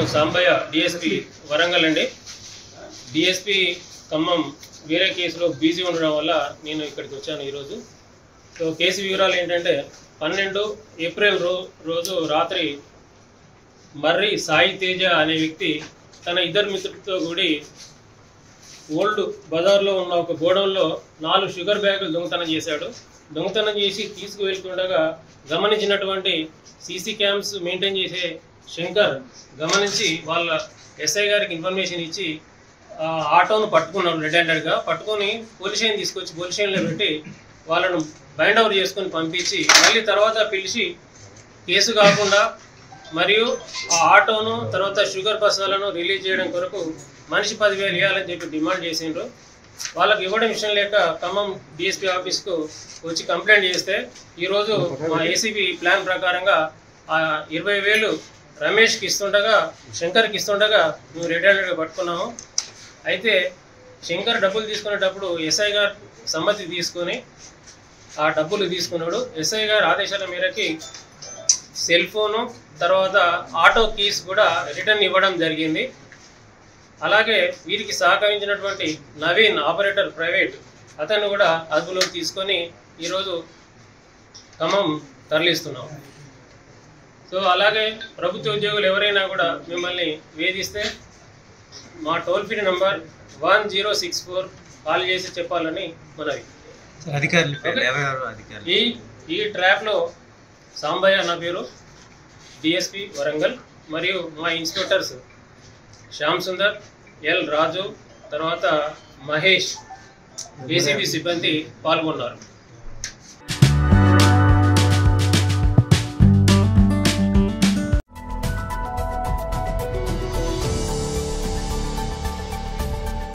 Sambaiah DSP Warangal అండి DSP Khammam వేరే కేసులో బిజీ ఉండడం వల్ల నేను ఇక్కడికి వచ్చాను ఈరోజు సో కేసు వివరాలు ఏంటంటే పన్నెండు ఏప్రిల్ రో రోజు రాత్రి మర్రి సాయి తేజ అనే వ్యక్తి తన ఇద్దరు మిత్రులతో కూడి ఓల్డ్ బజార్లో ఉన్న ఒక గోడౌన్లో నాలుగు షుగర్ బ్యాగులు దొంగతనం చేశాడు దొంగతనం చేసి తీసుకువెళ్తుండగా గమనించినటువంటి సీసీ క్యామ్స్ మెయింటైన్ చేసే శంకర్ గమనించి వాళ్ళ ఎస్ఐ గారికి ఇన్ఫర్మేషన్ ఇచ్చి ఆ ఆటోను పట్టుకున్నాడు రెడ్ హ్యాండెడ్గా పట్టుకొని పోలీస్ స్టేషన్ తీసుకొచ్చి పోలీస్ స్టేషన్లో పెట్టి వాళ్ళను బైండ్ ఓవర్ చేసుకొని పంపించి మళ్ళీ తర్వాత పిలిచి కేసు కాకుండా మరియు ఆ ఆటోను తర్వాత షుగర్ బస్సాలను రిలీజ్ చేయడం కొరకు మనిషి పదివేలు ఇవ్వాలని చెప్పి డిమాండ్ చేసిండ్రు వాళ్ళకి ఇవ్వడం విషయం లేక ఖమ్మం డిఎస్పీ ఆఫీస్కు వచ్చి కంప్లైంట్ చేస్తే ఈరోజు మా ఏసీబీ ప్లాన్ ప్రకారంగా ఆ ఇరవై వేలు రమేష్కి ఇస్తుండగా శంకర్కి ఇస్తుండగా మేము రెడ్ హ్యాండెడ్గా పట్టుకున్నాము అయితే శంకర్ డబ్బులు తీసుకునేటప్పుడు ఎస్ఐ గారు సమ్మతి తీసుకొని ఆ డబ్బులు తీసుకున్నాడు ఎస్ఐ గారి ఆదేశాల మేరకి సెల్ ఫోను తర్వాత ఆటో కీస్ కూడా రిటర్న్ ఇవ్వడం జరిగింది అలాగే వీరికి సహకరించినటువంటి నవీన్ ఆపరేటర్ ప్రైవేట్ అతన్ని కూడా అదుపులోకి తీసుకొని ఈరోజు ఖమ్మం తరలిస్తున్నాం సో అలాగే ప్రభుత్వ ఉద్యోగులు ఎవరైనా కూడా మిమ్మల్ని వేధిస్తే మా toll free number one zero six four call చేసి చెప్పాలని మనవి సార్ అధికారుల పేరు ఎవరెవరు అధికారులు ఈ ఈ ట్రాప్లో సాంబయ్య నా పేరు డిఎస్పి వరంగల్ మరియు మా ఇన్స్పెక్టర్స్ శ్యామ్ సుందర్ ఎల్ రాజు తర్వాత మహేష్ ఏసీబీ సిబ్బంది పాల్గొన్నారు